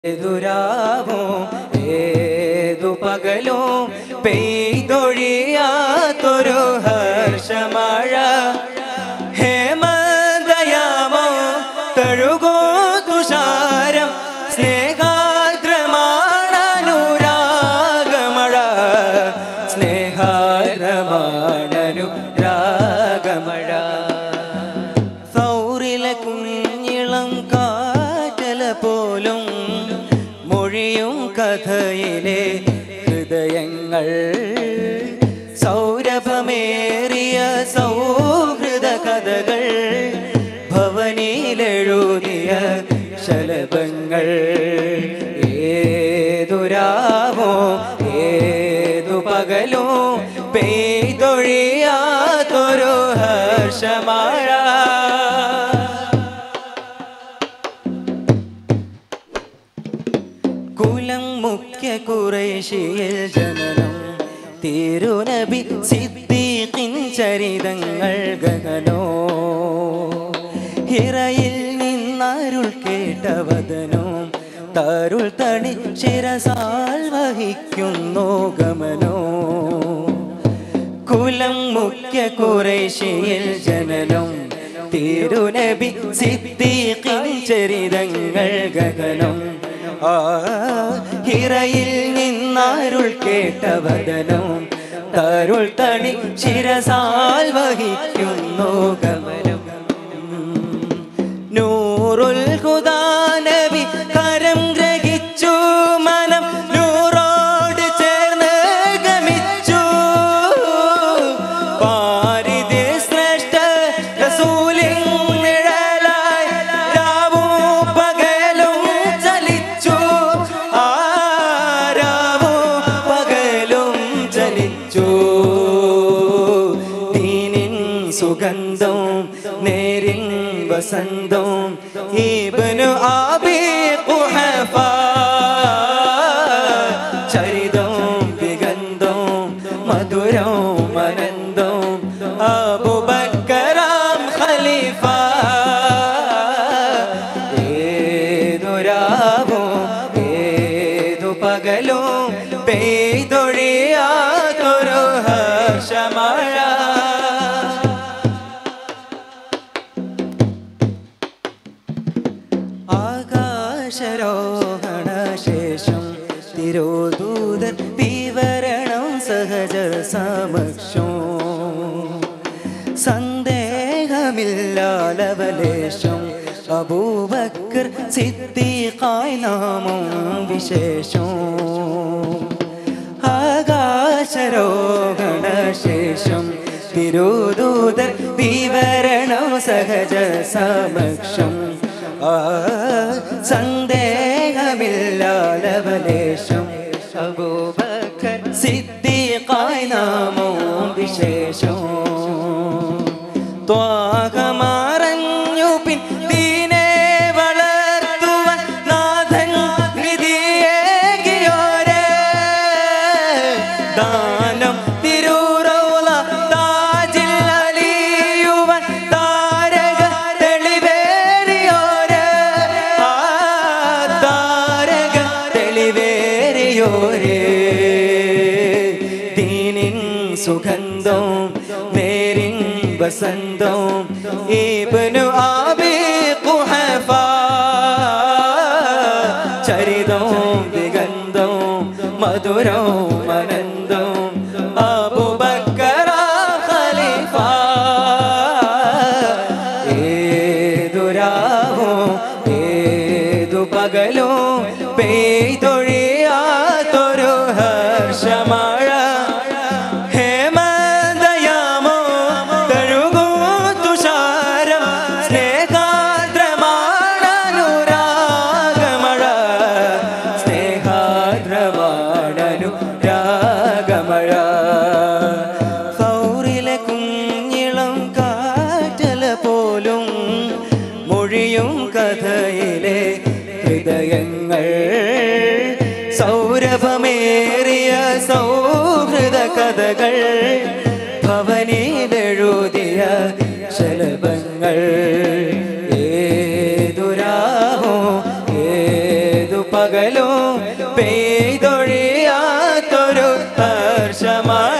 ഏതുരാവോ ഏതു പകലോ പെയ്തൊഴിയാത്തൊരു ഹർഷമഴ ഹേമദയാമോ തഴുകോ തുഷാരം സ്നേഹാദ്രമാണനുരാഗമഴ സ്നേഹാദ്രമാണനുരാഗമഴ സൗറിലെ കുഞ്ഞിളം കാറ്റല പോലും മൊഴിയും കഥയിലെ ഹൃദയങ്ങൾ സൗരഭമേറിയ സൗഹൃദ കഥകൾ ഭവനിയിലെഴുതിയ ശലഭങ്ങൾ ഏതുരാവോ ഏതു പകലോ പെയ്തൊഴിയാത്തൊരു ഹർഷമഴ കുലം മുഖ്യ കുറേശിയിൽ ജനനം തിരുനബി സിദ്ദീഖിൻ ചരിതങ്ങൾ ഗഗനോ ഹിറയിൽ നിന്നരുൾ കേട്ടവദനോ തരുൾ തണി ശിരസാൽ വഹിക്കുന്നു ഗമനോ കുലം മുഖ്യ കുറേശിയിൽ ജനനം തിരുനബി സിദ്ദീഖിൻ ചരിതങ്ങൾ ഗഗനം ആ ഹിറയിൽ നിന്നരുൾ കേട്ടവദനം തരുൾ തണി ശിരസാൽ വഹിക്കുന്നു ഗമനം നൂറുൽ ഹുദാനബി കരം ഗ്രഹിച്ചു മനം നൂറോട് ചേർന്ന് ഗമിച്ചു പാരിതേ ശ്രേഷ്ഠ റസൂലിൻ നിഴലായി രാവും പകലും ചലിച്ചു ആ രാവും പകലും ചലിച്ചു ദീനിൻ സുഗന്ധം നേരിൻ വസന്തം ഇബ്നു ആബി ഖുഹഫ ചരിതം ദിഗന്ധം മധുരം അനന്തം അബുബക്കറാം ഖലീഫ ഏതൊരാവോ ഏതു പകലോ പെയ്തൊഴിയാതൊരു ഹർഷമഴ ആകാശരോഹണ ശേഷം തിരോദൂതർ വിവരണം സഹജർ സമക്ഷം സന്ദേഹമില്ലാലവലേശം അബൂബക്കർ സിദ്ദീഖായി നാമം വിശേഷം ആകാശരോഹണ ശേഷം തിരുദൂതർ വിവരണം സഹജ സമക്ഷം ആ സന്ദേഹമില്ലാലവലേശം അബൂബക്കർ സിദ്ദീഖായി നാമോ വിശേഷം ത്വാകമറഞ്ഞു പിൻ ദീനെ വളർത്തുവാൻ നാഥൻ വിധിയേകിയോരേ ദാനം തിരൂറൗള താജിൽ അലിയുവാൻ താരക തെളിവേറിയോരേ ആ താരക തെളിവേറിയോരേ ദീനിൻ സുഗന്ധം നേരിൻ വസന്തം ഇബ്നു ആബി ഖുഹഫ ചരിതം ദിഗന്ധം മധുരം അനന്തം അബുബക്കറ ഖലീഫ ഏതുരാവോ ഏതു പകലോ പെയ്തൊഴിയാത്തൊരു ഹർഷമഴ ഹേമദയാമോ തഴുകൂ തുഷാരം സ്നേഹാദ്രമാണനുരാഗമഴ സ്നേഹാദ്രമാണനുരാഗമഴ സൗറിലെ കുഞ്ഞിളം കാറ്റല പോലും മൊഴിയും കഥയിലെ ഹൃദയങ്ങൾ സൗരഭമേറിയ സൗഹൃദ കഥകൾ ഭവനിയിലെഴുതിയ ശലഭങ്ങൾ ഏതുരാഹോ ഏതു പകൽ പകലും പെയ്തൊഴിയാത്തൊരു ഹർഷമായി